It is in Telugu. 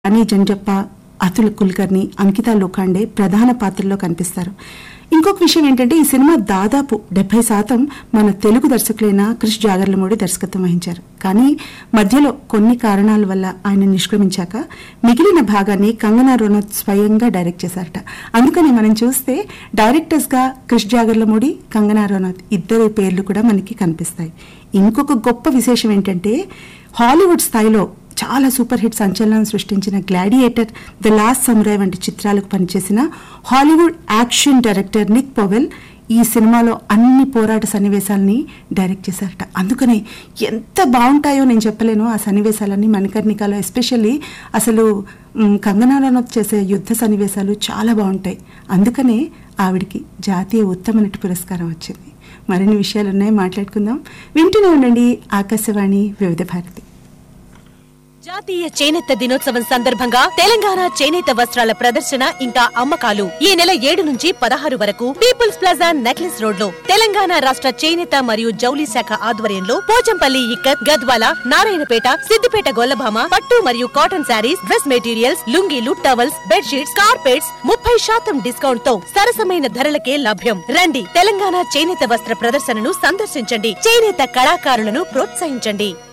అని జంజప్ప అతుల్ కుల్కర్ని అంకిత లోఖండే ప్రధాన పాత్రల్లో కనిపిస్తారు ఇంకొక విషయం ఏంటంటే ఈ సినిమా దాదాపు డెబ్బై శాతం మన తెలుగు దర్శకులైన క్రిష్ జాగర్లమూడి దర్శకత్వం వహించారు కానీ మధ్యలో కొన్ని కారణాల వల్ల ఆయన నిష్క్రమించాక మిగిలిన భాగాన్ని కంగనా రనౌత్ స్వయంగా డైరెక్ట్ చేశారట అందుకని మనం చూస్తే డైరెక్టర్స్ గా క్రిష్ జాగర్లమూడి కంగనా రనౌత్ ఇద్దరి పేర్లు కూడా మనకి కనిపిస్తాయి ఇంకొక గొప్ప విశేషం ఏంటంటే హాలీవుడ్ స్థాయిలో చాలా సూపర్ హిట్ సంచలనం సృష్టించిన గ్లాడియేటర్ ద లాస్ట్ సమురాయ్ వంటి చిత్రాలకు పనిచేసిన Hollywood action director Nick Powell ఈ సినిమాలో అన్ని పోరాట సన్నివేశాలని డైరెక్ట్ చేశారట అందుకని ఎంత బాగుంటాయో నేను చెప్పలేను ఆ సన్నివేశాలన్నీ మణికర్ణికలో ఎస్పెషల్లీ అసలు మ్, కంగనా రనౌత్ చేసే యుద్ధ సన్నివేశాలు చాలా బాగుంటాయి అందుకనే ఆవిడికి జాతీయ ఉత్తమ నటి పురస్కారం వచ్చింది మరిన్ని విషయాలు ఉన్నాయి మాట్లాడుకుందాం వింటూనే ఉండండి ఆకాశవాణి వివిధ భారతి జాతీయ చేనేత దినోత్సవం సందర్భంగా తెలంగాణ చేనేత వస్త్రాల ప్రదర్శన ఇంకా అమ్మకాలు ఈ నెల ఏడు నుంచి పదహారు వరకు పీపుల్స్ ప్లాజా నెక్లెస్ రోడ్ లో తెలంగాణ రాష్ట్ర చేనేత మరియు జౌలి శాఖ ఆధ్వర్యంలో పోచంపల్లి ఇక్కత్ గద్వాల నారాయణపేట సిద్దిపేట గొల్లభామ పట్టు మరియు కాటన్ శారీస్ డ్రెస్ మెటీరియల్స్ లుంగీలు టవల్స్ బెడ్షీట్స్ కార్పెట్స్ ముప్పై శాతం డిస్కౌంట్ తో సరసమైన ధరలకే లభ్యం రండి తెలంగాణ చేనేత వస్త్ర ప్రదర్శనను సందర్శించండి చేనేత కళాకారులను ప్రోత్సహించండి